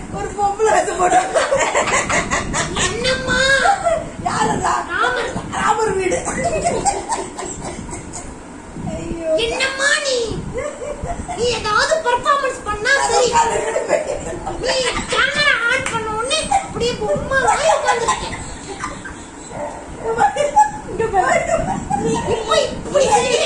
ஒரு பொம்பளை வச்சு போட்டு என்னம்மா யாருடா ராமர். ராமர் வீடு ஐயோ என்னம்மா நீ நீ ஏதாவது பெர்ஃபார்மன்ஸ் பண்ணா சரி நீ கேமரா ஆன் பண்ண உடனே அப்படியே பொம்மை வாங்கி உட்காந்துருக்கேன் இங்க பாரு. இப்ப இப்படி சரி